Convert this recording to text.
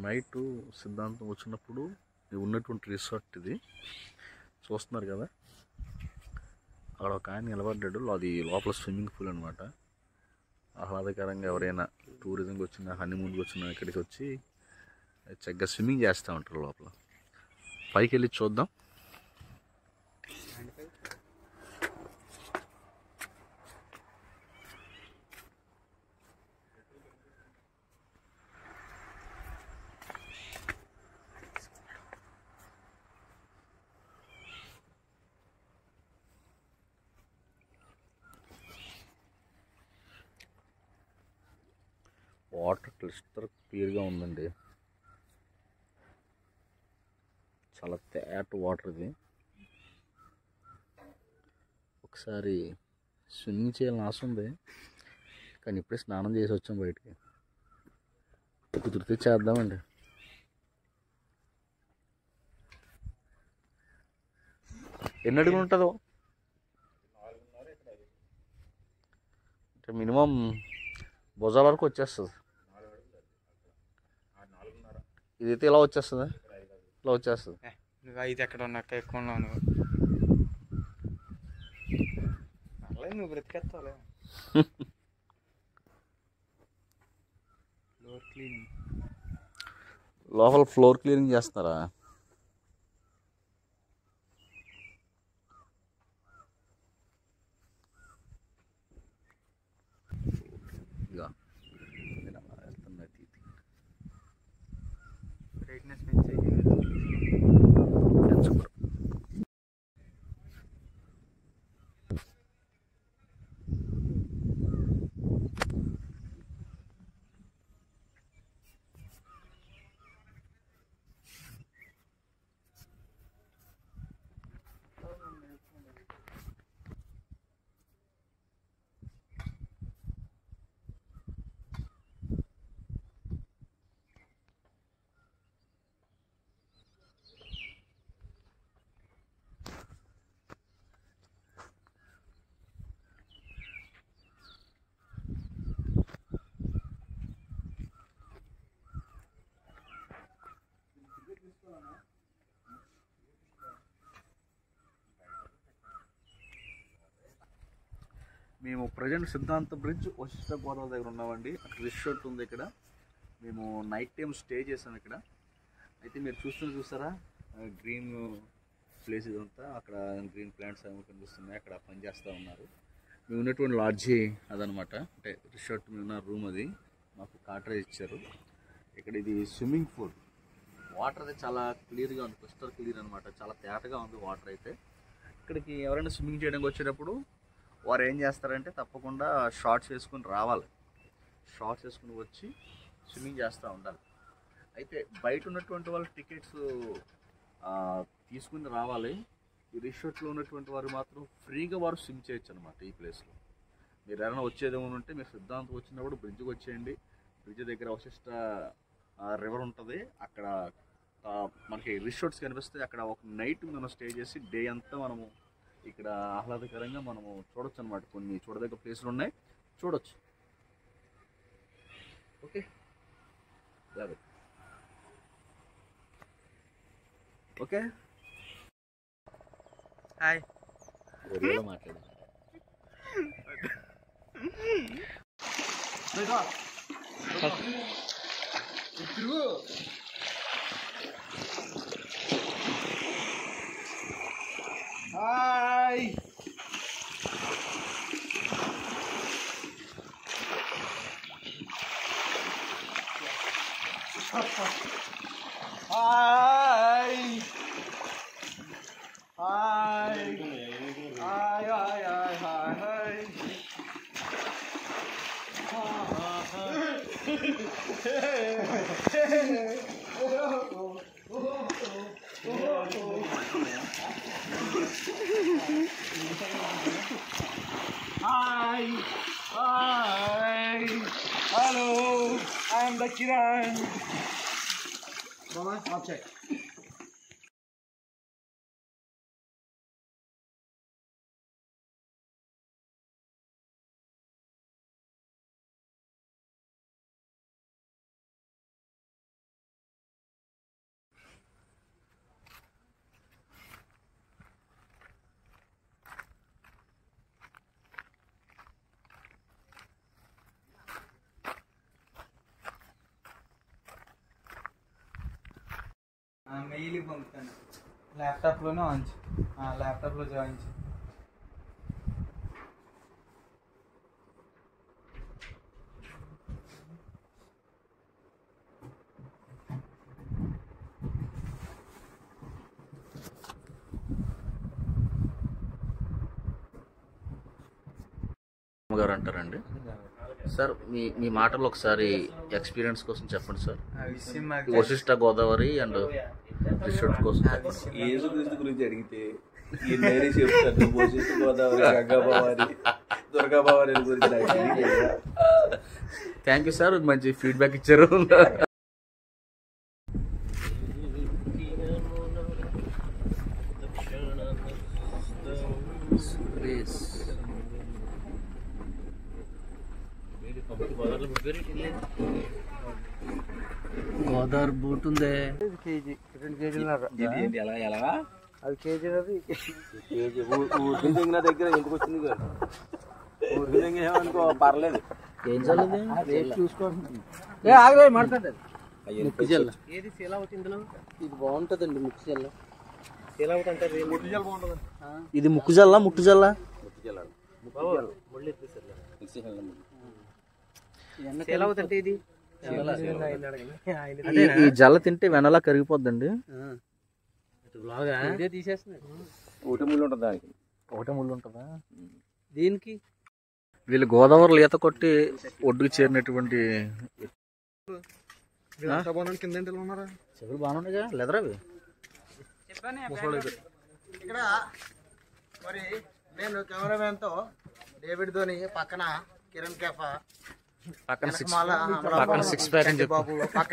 Night సిద్ధాంతం వచ్చినప్పుడు ఇది ఉన్నటువంటి రిసార్ట్ ఇది చూస్తున్నారు కదా అక్కడ ఒక ఆయన నిలబడ్డాడు అది లోపల స్విమ్మింగ్ పూల్ అనమాట ఆహ్లాదకరంగా ఎవరైనా టూరిజంకి వచ్చిన హనీమూన్కి వచ్చిన ఇక్కడికి వచ్చి చక్కగా స్విమ్మింగ్ చేస్తూ ఉంటారు లోపల పైకి వెళ్ళి చూద్దాం వాటర్ క్లిస్టర్ క్లియర్గా ఉందండి చాలా తేట వాటర్ ఇది ఒకసారి స్విమ్మింగ్ చేయాలని ఆశ ఉంది కానీ ఇప్పుడే స్నానం చేసి వచ్చాం బయటికి కుదిరితే చేద్దామండి ఎన్ని అడుగులు ఉంటుందో అంటే మినిమం భుజాల వరకు వచ్చేస్తుంది ఇదైతే ఇలా వచ్చేస్తుంది ఇలా వచ్చేస్తుంది నువ్వు ఐదు ఎక్కడ ఉన్నాక ఎక్కువ ఉన్నావు నువ్వు పర్లేదు నువ్వు బ్రతికేస్తావులే ఫ్లోర్ క్లీనింగ్ లోపల ఫ్లోర్ క్లీనింగ్ చేస్తున్నారా ఇదిగో. నేను అలా వెళ్తున్నా తీతి. బ్రైట్నెస్ పెంచి పెంచుకో. మేము ప్రజెంట్ సిద్ధాంత బ్రిడ్జ్ వశిష్ట గోదావరి దగ్గర ఉన్నామండి అక్కడ రిసార్ట్ ఉంది ఇక్కడ మేము నైట్ టైం స్టే చేసాం ఇక్కడ అయితే మీరు చూస్తున్న చూసారా గ్రీన్ ప్లేస్ ఇదంతా అక్కడ గ్రీన్ ప్లాంట్స్ ఏమో కనిపిస్తున్నాయి అక్కడ పని చేస్తూ ఉన్నారు మేము ఉన్నటువంటి లాడ్జీ అదనమాట అంటే రిసార్ట్ మీద ఉన్న రూమ్ అది మాకు కాటరేజ్ ఇచ్చారు ఇక్కడ ఇది స్విమ్మింగ్ పూల్ వాటర్ అయితే చాలా క్లియర్గా ఉంది క్రిస్టల్ క్లియర్ అనమాట చాలా తేటగా ఉంది వాటర్ అయితే ఇక్కడికి ఎవరైనా స్విమ్మింగ్ చేయడానికి వచ్చేటప్పుడు వారు ఏం చేస్తారంటే తప్పకుండా షార్ట్స్ వేసుకొని రావాలి షార్ట్స్ వేసుకుని వచ్చి స్విమ్మింగ్ చేస్తూ ఉండాలి అయితే బయట ఉన్నటువంటి వాళ్ళ టికెట్స్ తీసుకుని రావాలి ఈ రిసార్ట్లో ఉన్నటువంటి వారు మాత్రం ఫ్రీగా వారు స్విమ్ చేయొచ్చు అనమాట ఈ ప్లేస్లో మీరు ఎవరైనా వచ్చేది ఏమైనా ఉంటే మీరు సిద్ధాంతం వచ్చినప్పుడు బ్రిడ్జ్కి వచ్చేయండి బ్రిడ్జ్ దగ్గర వశిష్ట రివర్ ఉంటుంది అక్కడ ఆ, మనకి రిసార్ట్స్ కనిపిస్తాయి అక్కడ ఒక నైట్ మనం స్టే చేసి డే అంతా మనము ఇక్కడ ఆహ్లాదకరంగా మనము చూడొచ్చు అనమాట కొన్ని చూడదగ్గ ప్లేసులు ఉన్నాయి చూడొచ్చు ఓకే జాగ్రత్త. ఓకే హాయ్ ఒరియాలో మాట్లాడు hi hi hi hi hi hi hi hi Hi. Hi. Hello. I'm the Kiran. Mama, object. మెయిల్కి పంపుతాను ల్యాప్టాప్లోనే ఆన్ చేయి ల్యాప్టాప్లో జాయిన్ చేయి గారు అంటారండి సార్ మీ మీ మాటలు ఒకసారి ఎక్స్పీరియన్స్ కోసం చెప్పండి సార్ ఆ విషయం మాకు వశిష్ట గోదావరి అండ్ రిసార్ట్ కోసం చెప్పండి యేసుక్రీస్తు గురించి అడిగితే ఈ నేనే చెప్తాను పోషిస్తు గోదావరి గంగాభవారి దుర్గాభవారి గురించి నాకు తెలియదు. థ్యాంక్ యూ సార్ మంచి ఫీడ్బ్యాక్ ఇచ్చారు గోదావరి బూట్ ఉందే కేజీ రెండు కేజీలు ఇది ఏంటి ఎలా ఎలా అది కేజీ కేజీ ఊ- ఊరికి దిగిన దగ్గర ఎందుకు వచ్చింది కాదు ఊరికి దిగేమనుకో పర్లేదు ఏం చల్లది చూసుకోండి ఏ ఆగలే మాట్లాడదు ముక్కు జల్ల ఏది సేల్ అవుతుంది ఇందులో ఇది బాగుంటుందండి ముక్కు సెల్ సేల్ అవుతుంటారు ముట్టు జల్ బాగుంటుంది ఇది ముక్కు జల్ల ముట్టు జల్ల సేల్ అవుతుంటే ఇది ఈ- ఈ జల్ల తింటే వెనలా కరిగిపోద్దండి ఇదే తీసేస్తున్నాడు ఊటి ముళ్ళు ఉంటుంది దానికి ఒకటే ముళ్ళు ఉంటుందా దీనికి వీళ్ళు గోదావరిలో ఈత కొట్టి ఒడ్డుకు చేరినటువంటి కింద ఉన్నారా చెవులు బాగున్నాయిగా లెదర్ అవి ఇక్కడ మరి నేను కెమెరామెన్ తో డేవిడ్ ధోని పక్కన కిరణ్ కేఫా పక్కన సిక్స్ మాల పక్కన సిక్స్ ప్యాక్ అని చెప్పు బాబు పక్కన